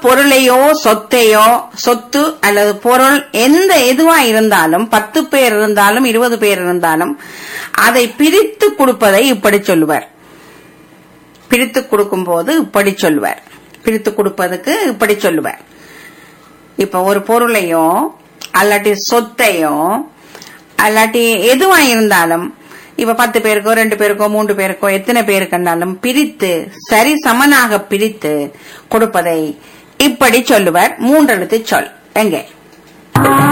பொருளையோ சொத்தையோ சொத்து அல்லது பொருள் எந்த எதுவா இருந்தாலும் பத்து பேர் இருந்தாலும் இருபது பேர் இருந்தாலும் அதை பிரித்து கொடுப்பதை இப்படி சொல்லுவார் பிரித்து கொடுக்கும் போது இப்படி சொல்லுவார் பிரித்து கொடுப்பதுக்கு இப்படி சொல்லுவார் இப்ப ஒரு பொருளையோ அல்லாட்டி சொத்தையோ அல்லாட்டி எதுவா இருந்தாலும் இப்ப பத்து பேருக்கோ ரெண்டு பேருக்கோ மூன்று பேருக்கோ எத்தனை பேருக்கு இருந்தாலும் பிரித்து சரி சமனாக பிரித்து கொடுப்பதை இப்படி சொல்லுவார் மூன்றெழுத்து சொல் எங்கே